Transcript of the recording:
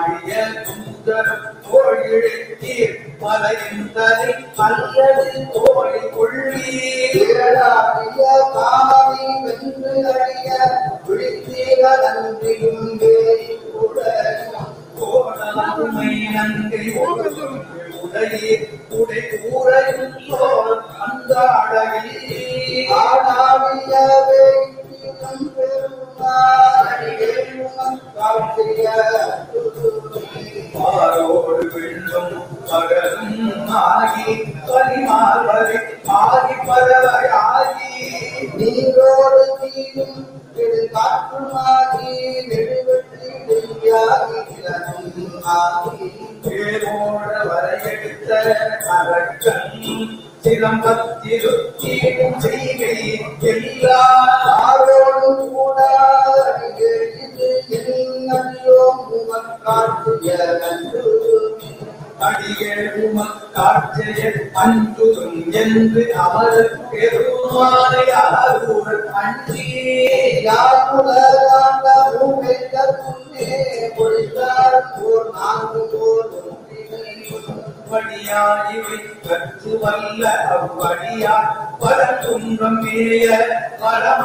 தோழிழத்தீர் மலைந்தனை அல்லது தோழி கொள்ளி திரளாடிய காமனை வென்று அழிய விழித்தீர நன்றியும் வேயுடன் கோணமை நங்கை உடையே உடை கூறையும் சோர் அந்த அழகி ஆடாவிய வேயும் பெருமாறியும் காட்டிய மாரோடு வெள்ளும் பகலும் ஆகி பரிமாறி ஆகி பறவையாகி நீரோடு தீயும் காற்றுமாகி நெடுவெற்றி நெய்யாகி கிளனும் ஆகி பேரோட வரையெடுத்த அரக்கன் சிலம்பத்திருத்தீடும் செய்கை எல்லா ஆரோடும் கூடாத இது எண்ணோ முகக்காட்டிய நன்று அடியேழுமக்காட்சிய அன்பும் என்று அவர் பெருமானை அருள் அன்றி யாருலகாண்ட மூமெல்ல முன்னே பொழித்தார் போர் நான்கு போர் படியாயிவை கற்று வல்ல அவ்வடியார் பல துன்பம் மேய பரம